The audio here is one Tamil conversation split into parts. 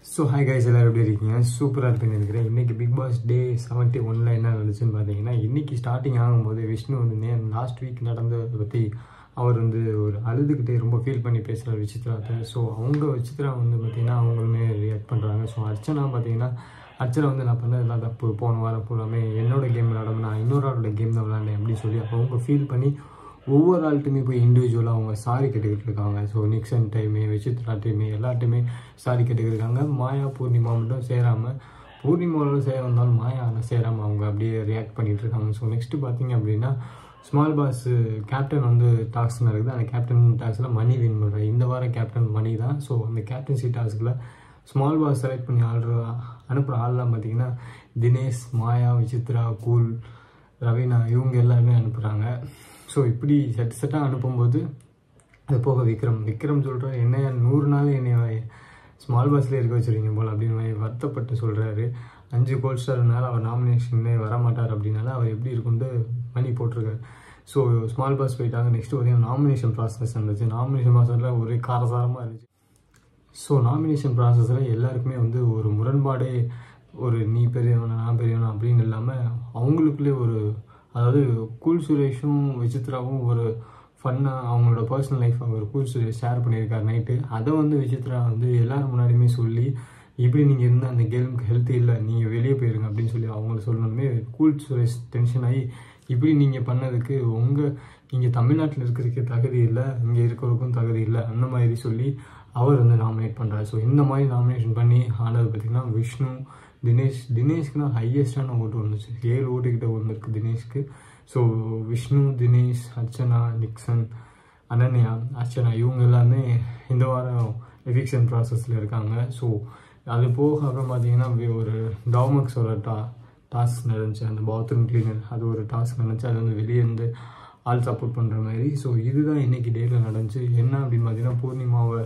ஸோ ஹாய் கைஸ் எல்லாரும் எப்படி இருக்கீங்க சூப்பராக இருப்பேன்னு நினைக்கிறேன் இன்றைக்கி பிக் பாஸ் டே செவன்ட்டி ஒனில் என்ன நடந்துச்சுன்னு பார்த்தீங்கன்னா இன்றைக்கி ஸ்டார்டிங் ஆகும்போது விஷ்ணு வந்து நே லாஸ்ட் வீக் நடந்ததை பற்றி அவர் வந்து ஒரு அழுதுகிட்டே ரொம்ப ஃபீல் பண்ணி பேசுகிறார் விசித்ராத்தை ஸோ அவங்க விசித்ரா வந்து பார்த்திங்கன்னா அவங்களுமே ரியாக்ட் பண்ணுறாங்க ஸோ அர்ச்சனா பார்த்தீங்கன்னா அர்ச்சனா வந்து நான் பண்ணதெல்லாம் தப்பு போன வாரம் ஃபுல்லாமே என்னோட கேம் விளாடாம நான் இன்னொரு ஆளோட கேம் தான் விளாண்டேன் அப்படின்னு சொல்லி அவங்க ஃபீல் பண்ணி ஒவ்வொரு ஆள்கிட்டையுமே போய் இண்டிவிஜுவலாக அவங்க சாரி கேட்டுக்கிட்டு இருக்காங்க so Nixon time Vichitra time எல்லார்ட்டையுமே சாரி கேட்டுக்கிட்டு இருக்காங்க மாயா பூர்ணிமா மட்டும் சேராமல் பூர்ணிமாவோட சேர வந்தாலும் மாயா ஆனால் சேராமல் அவங்க அப்படியே ரியாக்ட் பண்ணிகிட்டு இருக்காங்க ஸோ நெக்ஸ்ட்டு பார்த்தீங்க அப்படின்னா ஸ்மால் பாஸ் கேப்டன் வந்து டாஸ்க் நடக்குது அந்த கேப்டன் டாஸ்கில் மணி வின் பண்ணுறாரு இந்த வாரம் கேப்டன் மணி தான் ஸோ அந்த கேப்டன்சி டாஸ்கில் ஸ்மால் பாஸ் செலக்ட் பண்ணி ஆடுற அனுப்புகிற ஆள்லாம் பார்த்தீங்கன்னா தினேஷ் மாயா விசித்ரா கூல் ரவீனா இவங்க எல்லாருமே அனுப்புகிறாங்க ஸோ இப்படி செட் செட்டாக அனுப்பும்போது அது போக விக்ரம் விக்ரம் சொல்கிற என்ன நூறு நாள் என்னை ஸ்மால் பாஸ்லேயே இருக்க வச்சுருக்கீங்க போல் அப்படின்னு வருத்தப்பட்டு சொல்கிறாரு அஞ்சு கோல் ஸ்டார்னால அவர் நாமினேஷனே வரமாட்டார் அப்படின்னால அவர் எப்படி இருக்குன்ட்டு மணி போட்டிருக்காரு ஸோ ஸ்மால் பாஸ் போயிட்டாங்க நெக்ஸ்ட் பார்த்தீங்கன்னா நாமினேஷன் ப்ராசஸ் இருந்துச்சு நாமினேஷன் ப்ராசஸில் ஒரே காரசாரமாக இருந்துச்சு ஸோ நாமினேஷன் ப்ராசஸில் எல்லாருக்குமே வந்து ஒரு முரண்பாடே ஒரு நீ பெரியவனா நான் பெரியவனா அப்படின்னு இல்லாமல் அவங்களுக்குள்ளே ஒரு அதாவது கூல் சுரேஷும் விசித்ராவும் ஒரு ஃபன்னாக அவங்களோட பர்சனல் லைஃப் அவர் கூல் சுரேஷ் ஷேர் பண்ணியிருக்காரு நைட்டு அதை வந்து விசித்ரா வந்து எல்லாரும் முன்னாடியுமே சொல்லி இப்படி நீங்கள் இருந்தால் அந்த கேமுக்கு ஹெல்த் இல்லை நீங்கள் வெளியே போயிருங்க அப்படின்னு சொல்லி அவங்கள சொல்லணுமே கூல் சுரேஷ் டென்ஷன் ஆகி இப்படி நீங்கள் பண்ணதுக்கு உங்கள் நீங்கள் தமிழ்நாட்டில் இருக்கிறதுக்கு தகுதி இல்லை இங்கே இருக்கிறதுக்கும் தகுதி இல்லை அந்த மாதிரி சொல்லி அவர் வந்து நாமினேட் பண்ணுறாரு ஸோ இந்த மாதிரி நாமினேஷன் பண்ணி ஆனது பார்த்திங்கன்னா விஷ்ணு தினேஷ் தினேஷ்க்கு தான் ஹையஸ்டான ஓட்டு வந்துச்சு ஏழு ஓட்டுக்கிட்ட வந்திருக்கு தினேஷ்க்கு ஸோ விஷ்ணு தினேஷ் அர்ச்சனா நிக்சன் அனன்யா அர்ச்சனா இவங்க எல்லாமே இந்த வாரம் எவிக்ஷன் ப்ராசஸில் இருக்காங்க ஸோ அது போக அப்புறம் பார்த்தீங்கன்னா ஒரு டாமக்ஸோட டா டாஸ்க் நடந்துச்சு அந்த பாத்ரூம் கிளீனர் அது ஒரு டாஸ்க் நடந்துச்சு அது வந்து வெளியே இருந்து ஆள் சப்போர்ட் பண்ணுற மாதிரி ஸோ இதுதான் இன்றைக்கி டேட்டில் நடந்துச்சு என்ன அப்படின்னு பார்த்தீங்கன்னா பூர்ணிமாவை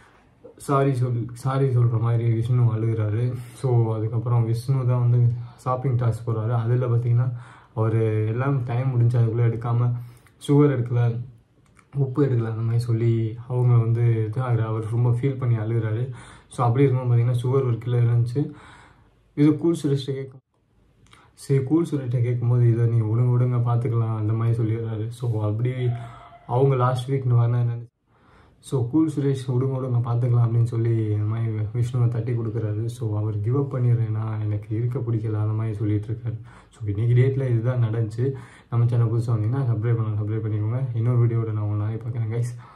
சாரி சொல் சாரி சொல்கிற மாதிரி விஷ்ணு அழுகிறாரு ஸோ அதுக்கப்புறம் விஷ்ணு தான் வந்து ஷாப்பிங் டாஸ்க் போகிறாரு அதில் பார்த்தீங்கன்னா அவர் எல்லாம் டைம் முடிஞ்சு அதுக்குள்ளே எடுக்காமல் சுகர் எடுக்கல உப்பு எடுக்கல அந்த மாதிரி சொல்லி அவங்க வந்து இதாகிற அவர் ரொம்ப ஃபீல் பண்ணி அழுகிறாரு ஸோ அப்படி இருக்கும்போது பார்த்தீங்கன்னா சுகர் ஒரு கிலோ இருந்துச்சு இது கூல் சுரேஷ்ட கேட்கும் சரி கூல் சுரேஷ்ட கேட்கும்போது இதை நீ ஒழுங்கு ஒழுங்க பார்த்துக்கலாம் அந்த மாதிரி சொல்லிடுறாரு ஸோ அப்படி அவங்க லாஸ்ட் வீக் வரணும் ஸோ கூல் சுரேஷ் விடுங்க விடுங்க பார்த்துக்கலாம் அப்படின்னு சொல்லி இந்த மாதிரி விஷ்ணுவை தட்டி கொடுக்குறாரு ஸோ அவர் கிவ் அப் பண்ணிடுறேன்னா எனக்கு இருக்க பிடிக்கல அந்த மாதிரி சொல்லிட்டு இருக்காரு ஸோ இன்றைக்கி டேட்டில் இதுதான் நடந்துச்சு நம்ம சேனல் புதுசாக வந்தீங்கன்னா சப்ஸ்கிரைப் பண்ணலாம் சப்ஸ்கிரைப் பண்ணிக்கோங்க இன்னொரு வீடியோட நான் உங்களை நாளைக்கு பார்க்குறேன் கைஸ்